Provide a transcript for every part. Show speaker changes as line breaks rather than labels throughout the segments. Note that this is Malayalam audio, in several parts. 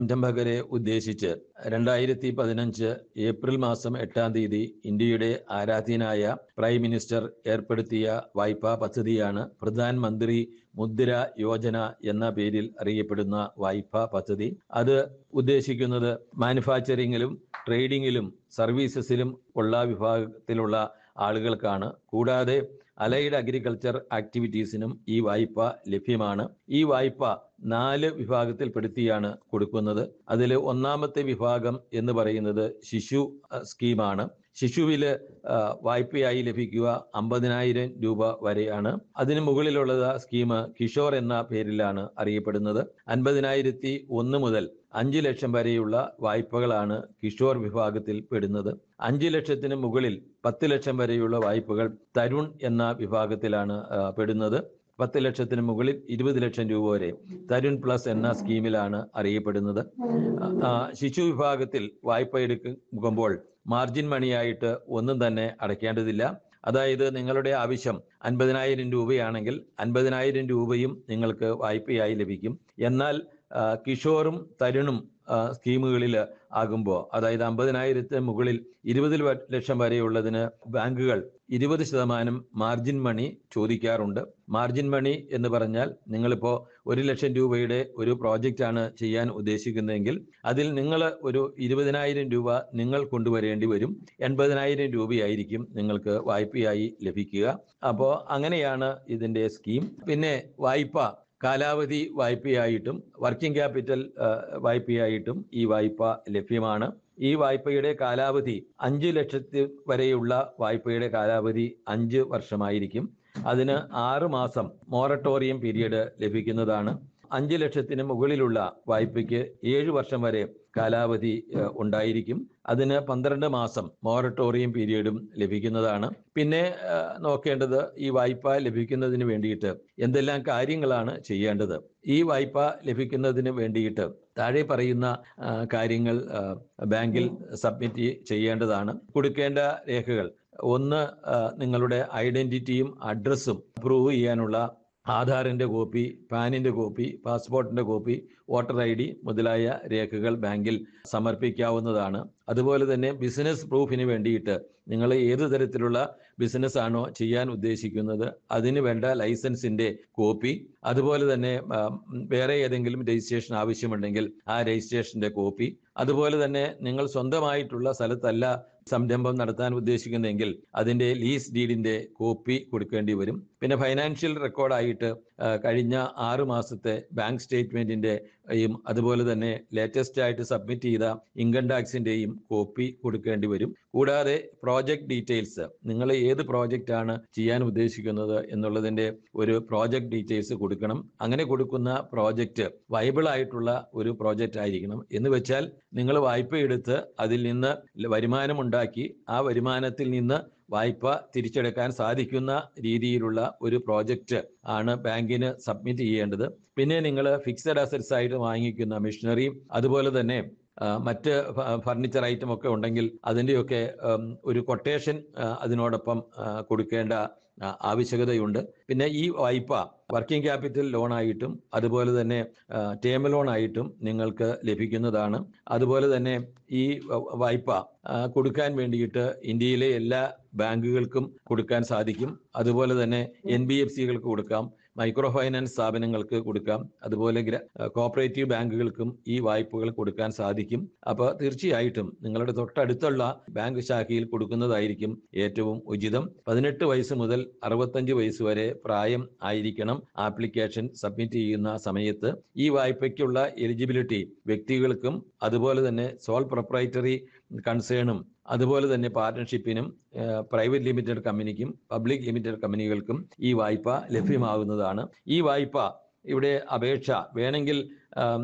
സംരംഭകരെ ഉദ്ദേശിച്ച് രണ്ടായിരത്തി പതിനഞ്ച് ഏപ്രിൽ മാസം എട്ടാം തീയതി ഇന്ത്യയുടെ ആരാധ്യനായ പ്രൈം മിനിസ്റ്റർ ഏർപ്പെടുത്തിയ വായ്പാ പദ്ധതിയാണ് പ്രധാൻ മന്ത്രി മുദ്ര യോജന എന്ന പേരിൽ അറിയപ്പെടുന്ന വായ്പാ പദ്ധതി അത് ഉദ്ദേശിക്കുന്നത് മാനുഫാക്ചറിങ്ങിലും ട്രേഡിങ്ങിലും സർവീസസിലും ഉള്ള വിഭാഗത്തിലുള്ള ആളുകൾക്കാണ് കൂടാതെ അലൈഡ് അഗ്രികൾച്ചർ ആക്ടിവിറ്റീസിനും ഈ വായ്പ ലഭ്യമാണ് ഈ വായ്പ നാല് വിഭാഗത്തിൽപ്പെടുത്തിയാണ് കൊടുക്കുന്നത് അതിൽ ഒന്നാമത്തെ വിഭാഗം എന്ന് പറയുന്നത് ശിശു അഹ്, സ്കീമാണ് ശിശുവില് ആ, വായ്പയായി ലഭിക്കുക അമ്പതിനായിരം രൂപ വരെയാണ് അതിന് മുകളിലുള്ളത് സ്കീം കിഷോർ എന്ന പേരിലാണ് അറിയപ്പെടുന്നത് അൻപതിനായിരത്തി ഒന്ന് മുതൽ അഞ്ച് ലക്ഷം വരെയുള്ള വായ്പകളാണ് കിഷോർ വിഭാഗത്തിൽ പെടുന്നത് അഞ്ച് ലക്ഷത്തിന് മുകളിൽ പത്ത് ലക്ഷം വരെയുള്ള വായ്പകൾ തരുൺ എന്ന വിഭാഗത്തിലാണ് ആ, പെടുന്നത് പത്ത് ലക്ഷത്തിന് മുകളിൽ ഇരുപത് ലക്ഷം രൂപ വരെ തരുൺ പ്ലസ് എന്ന സ്കീമിലാണ് അറിയപ്പെടുന്നത് ആ, ശിശു വിഭാഗത്തിൽ വായ്പ എടുക്കുമ്പോൾ മാർജിൻ മണിയായിട്ട് ഒന്നും തന്നെ അടയ്ക്കേണ്ടതില്ല അതായത് നിങ്ങളുടെ ആവശ്യം അൻപതിനായിരം രൂപയാണെങ്കിൽ അൻപതിനായിരം രൂപയും നിങ്ങൾക്ക് വായ്പയായി ലഭിക്കും എന്നാൽ ആ, കിഷോറും തരുണും ആ, സ്കീമുകളിൽ ആകുമ്പോൾ അതായത് അമ്പതിനായിരത്തിന് മുകളിൽ ഇരുപത് ലക്ഷം വരെയുള്ളതിന് ബാങ്കുകൾ ഇരുപത് ശതമാനം മാർജിൻ മണി ചോദിക്കാറുണ്ട് മാർജിൻ മണി എന്ന് പറഞ്ഞാൽ നിങ്ങളിപ്പോൾ ഒരു ലക്ഷം രൂപയുടെ ഒരു പ്രോജക്റ്റ് ആണ് ചെയ്യാൻ ഉദ്ദേശിക്കുന്നതെങ്കിൽ അതിൽ നിങ്ങൾ ഒരു ഇരുപതിനായിരം രൂപ നിങ്ങൾ കൊണ്ടുവരേണ്ടി വരും എൺപതിനായിരം രൂപയായിരിക്കും നിങ്ങൾക്ക് വായ്പയായി ലഭിക്കുക അപ്പോൾ അങ്ങനെയാണ് ഇതിന്റെ സ്കീം പിന്നെ വായ്പ കാലാവധി വായ്പയായിട്ടും വർക്കിംഗ് ക്യാപിറ്റൽ ആ, വായ്പയായിട്ടും ഈ വായ്പ ലഭ്യമാണ് ഈ വായ്പയുടെ കാലാവധി അഞ്ച് ലക്ഷത്തി വരെയുള്ള വായ്പയുടെ കാലാവധി അഞ്ച് വർഷമായിരിക്കും അതിന് ആറ് മാസം മൊറട്ടോറിയം പീരീഡ് ലഭിക്കുന്നതാണ് അഞ്ച് ലക്ഷത്തിന് മുകളിലുള്ള വായ്പയ്ക്ക് ഏഴ് വർഷം വരെ കാലാവധി ഏഹ്, ഉണ്ടായിരിക്കും അതിന് പന്ത്രണ്ട് മാസം മൊറട്ടോറിയം പീരീഡും ലഭിക്കുന്നതാണ് പിന്നെ ഏഹ്, നോക്കേണ്ടത് ഈ വായ്പ ലഭിക്കുന്നതിന് വേണ്ടിയിട്ട് എന്തെല്ലാം കാര്യങ്ങളാണ് ചെയ്യേണ്ടത് ഈ വായ്പ ലഭിക്കുന്നതിന് വേണ്ടിയിട്ട് താഴെ പറയുന്ന ആ, കാര്യങ്ങൾ ആ, ബാങ്കിൽ സബ്മിറ്റ് ചെയ്യേണ്ടതാണ് കൊടുക്കേണ്ട രേഖകൾ ഒന്ന് ആ, നിങ്ങളുടെ ഐഡന്റിറ്റിയും അഡ്രസ്സും പ്രൂവ് ചെയ്യാനുള്ള ആധാറിന്റെ കോപ്പി പാനിന്റെ കോപ്പി പാസ്പോർട്ടിന്റെ കോപ്പി വോട്ടർ ഐ ഡി മുതലായ രേഖകൾ ബാങ്കിൽ സമർപ്പിക്കാവുന്നതാണ് അതുപോലെ തന്നെ ബിസിനസ് പ്രൂഫിന് വേണ്ടിയിട്ട് നിങ്ങൾ ഏത് തരത്തിലുള്ള ബിസിനസ് ആണോ ചെയ്യാൻ ഉദ്ദേശിക്കുന്നത് അതിന് വേണ്ട ലൈസൻസിന്റെ കോപ്പി അതുപോലെ തന്നെ ആ, വേറെ ഏതെങ്കിലും രജിസ്ട്രേഷൻ ആവശ്യമുണ്ടെങ്കിൽ ആ രജിസ്ട്രേഷന്റെ കോപ്പി അതുപോലെ തന്നെ നിങ്ങൾ സ്വന്തമായിട്ടുള്ള സ്ഥലത്തല്ല സംരംഭം നടത്താൻ ഉദ്ദേശിക്കുന്നെങ്കിൽ അതിന്റെ ലീസ് ഡീഡിന്റെ കോപ്പി കൊടുക്കേണ്ടി വരും പിന്നെ ഫൈനാൻഷ്യൽ റെക്കോർഡായിട്ട് ആ, കഴിഞ്ഞ ആറ് മാസത്തെ ബാങ്ക് സ്റ്റേറ്റ്മെന്റിന്റെ യും അതുപോലെ തന്നെ ലേറ്റസ്റ്റ് ആയിട്ട് സബ്മിറ്റ് ചെയ്ത ഇൻകം ടാക്സിന്റെയും കോപ്പി കൊടുക്കേണ്ടി വരും കൂടാതെ പ്രോജക്ട് ഡീറ്റെയിൽസ് നിങ്ങൾ ഏത് പ്രോജക്റ്റ് ആണ് ചെയ്യാൻ ഉദ്ദേശിക്കുന്നത് എന്നുള്ളതിന്റെ ഒരു പ്രോജക്ട് ഡീറ്റെയിൽസ് കൊടുക്കണം അങ്ങനെ കൊടുക്കുന്ന പ്രോജക്റ്റ് വൈബിൾ ആയിട്ടുള്ള ഒരു പ്രോജക്റ്റ് ആയിരിക്കണം എന്ന് വെച്ചാൽ നിങ്ങൾ വായ്പ എടുത്ത് അതിൽ നിന്ന് വരുമാനം ഉണ്ടാക്കി ആ വരുമാനത്തിൽ നിന്ന് വായ്പ തിരിച്ചെടുക്കാൻ സാധിക്കുന്ന രീതിയിലുള്ള ഒരു പ്രോജക്റ്റ് ആണ് ബാങ്കിന് സബ്മിറ്റ് ചെയ്യേണ്ടത് പിന്നെ നിങ്ങൾ ഫിക്സഡ് അസറ്റ്സ് ആയിട്ട് വാങ്ങിക്കുന്ന മെഷീനറി അതുപോലെ തന്നെ ആ, മറ്റ് ഫർണിച്ചർ ഐറ്റം ഒക്കെ ഉണ്ടെങ്കിൽ അതിൻ്റെയൊക്കെ ഉം, ഒരു കൊട്ടേഷൻ അതിനോടൊപ്പം ആ, കൊടുക്കേണ്ട ആ, ആവശ്യകതയുണ്ട് പിന്നെ ഈ വായ്പ വർക്കിംഗ് ക്യാപിറ്റൽ ലോണായിട്ടും അതുപോലെ തന്നെ ടേം ലോണായിട്ടും നിങ്ങൾക്ക് ലഭിക്കുന്നതാണ് അതുപോലെ തന്നെ ഈ വ- വായ്പ ആ, കൊടുക്കാൻ വേണ്ടിയിട്ട് ഇന്ത്യയിലെ എല്ലാ ബാങ്കുകൾക്കും കൊടുക്കാൻ സാധിക്കും അതുപോലെ തന്നെ എൻ ബി എഫ് സികൾക്ക് കൊടുക്കാം മൈക്രോ ഫൈനാൻസ് സ്ഥാപനങ്ങൾക്ക് കൊടുക്കാം അതുപോലെ ഗ്ര- കോപ്പറേറ്റീവ് ബാങ്കുകൾക്കും ഈ വായ്പകൾ കൊടുക്കാൻ സാധിക്കും അപ്പോൾ തീർച്ചയായിട്ടും നിങ്ങളുടെ തൊട്ടടുത്തുള്ള ബാങ്ക് ശാഖയിൽ കൊടുക്കുന്നതായിരിക്കും ഏറ്റവും ഉചിതം പതിനെട്ട് വയസ്സ് മുതൽ അറുപത്തഞ്ച് വയസ്സ് വരെ പ്രായം ആയിരിക്കണം ആപ്ലിക്കേഷൻ സബ്മിറ്റ് ചെയ്യുന്ന സമയത്ത് ഈ വായ്പയ്ക്കുള്ള എലിജിബിലിറ്റി വ്യക്തികൾക്കും അതുപോലെ തന്നെ സോൾ പ്രൊപ്പറൈറ്ററി കൺസേണും അതുപോലെ തന്നെ പാർട്ട്ണർഷിപ്പിനും പ്രൈവറ്റ് ലിമിറ്റഡ് കമ്പനിക്കും പബ്ലിക് ലിമിറ്റഡ് കമ്പനികൾക്കും ഈ വായ്പ ലഭ്യമാകുന്നതാണ് ഈ വായ്പ ഇവിടെ അപേക്ഷ വേണമെങ്കിൽ ആം,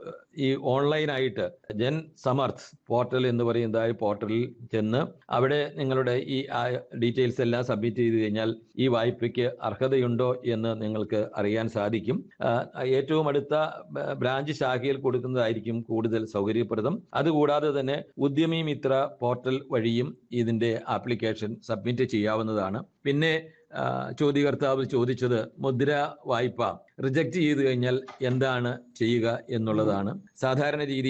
ഈ ഓൺലൈനായിട്ട് ജൻ സമർത്ഥ് പോർട്ടൽ എന്ന് പറയുന്നതായ പോർട്ടലിൽ ചെന്ന് അവിടെ നിങ്ങളുടെ ഈ ഡീറ്റെയിൽസ് എല്ലാം സബ്മിറ്റ് ചെയ്ത് കഴിഞ്ഞാൽ ഈ വായ്പയ്ക്ക് അർഹതയുണ്ടോ എന്ന് നിങ്ങൾക്ക് അറിയാൻ സാധിക്കും ആ, ഏറ്റവും അടുത്ത ബ- ബ്രാഞ്ച് ശാഖയിൽ കൊടുക്കുന്നതായിരിക്കും കൂടുതൽ സൗകര്യപ്രദം അതുകൂടാതെ തന്നെ ഉദ്യമി മിത്ര പോർട്ടൽ വഴിയും ഇതിന്റെ ആപ്ലിക്കേഷൻ സബ്മിറ്റ് ചെയ്യാവുന്നതാണ് പിന്നെ ആ, ചോദ്യകർത്താവ് ചോദിച്ചത് മുദ്ര വായ്പ റിജക്റ്റ് ചെയ്തു കഴിഞ്ഞാൽ എന്താണ് ചെയ്യുക എന്നുള്ളതാണ് സാധാരണ രീതി